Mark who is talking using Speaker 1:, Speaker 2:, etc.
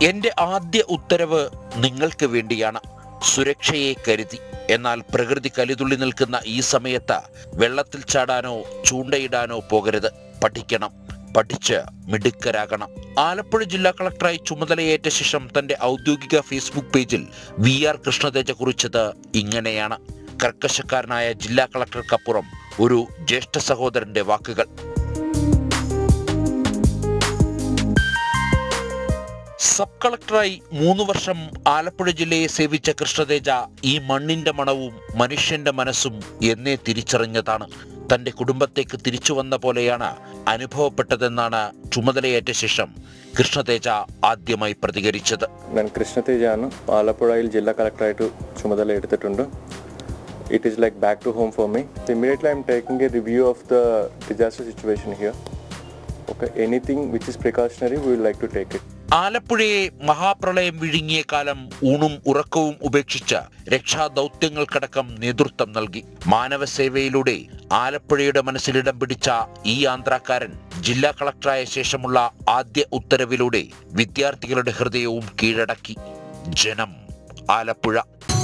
Speaker 1: എന്റെ ആദ്യ ഉത്തരവ് നിങ്ങൾക്ക് വേണ്ടിയാണ് സുരക്ഷയെ കരുതി എന്നാൽ പ്രകൃതി കലിതുള്ളി നിൽക്കുന്ന ഈ സമയത്ത് വെള്ളത്തിൽ ചാടാനോ ചൂണ്ടയിടാനോ പോകരുത് പഠിക്കണം പഠിച്ച് മിടുക്കരാകണം ആലപ്പുഴ ജില്ലാ കളക്ടറായി ചുമതലയേറ്റ ശേഷം തന്റെ ഔദ്യോഗിക ഫേസ്ബുക്ക് പേജിൽ വി ആർ കൃഷ്ണതേജ കുറിച്ചത് ഇങ്ങനെയാണ് കർക്കശക്കാരനായ ജില്ലാ കളക്ടർക്കപ്പുറം ഒരു ജ്യേഷ്ഠ സഹോദരന്റെ വാക്കുകൾ സബ് കളക്ടറായി മൂന്ന് വർഷം ആലപ്പുഴ ജില്ലയെ സേവിച്ച കൃഷ്ണതേജ ഈ മണ്ണിന്റെ മണവും മനുഷ്യന്റെ മനസ്സും എന്നേ തിരിച്ചറിഞ്ഞതാണ് തന്റെ കുടുംബത്തേക്ക് തിരിച്ചു വന്ന പോലെയാണ് അനുഭവപ്പെട്ടതെന്നാണ് ചുമതലയേറ്റ ശേഷം കൃഷ്ണതേജ ആദ്യമായി പ്രതികരിച്ചത്
Speaker 2: ഞാൻ കൃഷ്ണതേജാണ് ആലപ്പുഴയിൽ ജില്ലാ കളക്ടറായിട്ട് ചുമതല എടുത്തിട്ടുണ്ട് it is like back to home for me immediately I'm taking a review of the disaster situation here okay anything which is precautionary we will like to take it
Speaker 1: ആലപ്പുഴയെ മഹാപ്രളയം വിഴുങ്ങിയ കാലം ഊണും ഉറക്കവും ഉപേക്ഷിച്ച് രക്ഷാദൗത്യങ്ങൾക്കടക്കം നേതൃത്വം നൽകി മാനവസേവയിലൂടെ ആലപ്പുഴയുടെ മനസ്സിലിടം പിടിച്ച ഈ ആന്ധ്രാക്കാരൻ ജില്ലാ കളക്ടറായ ശേഷമുള്ള ആദ്യ ഉത്തരവിലൂടെ വിദ്യാർത്ഥികളുടെ ഹൃദയവും കീഴടക്കി ജനം ആലപ്പുഴ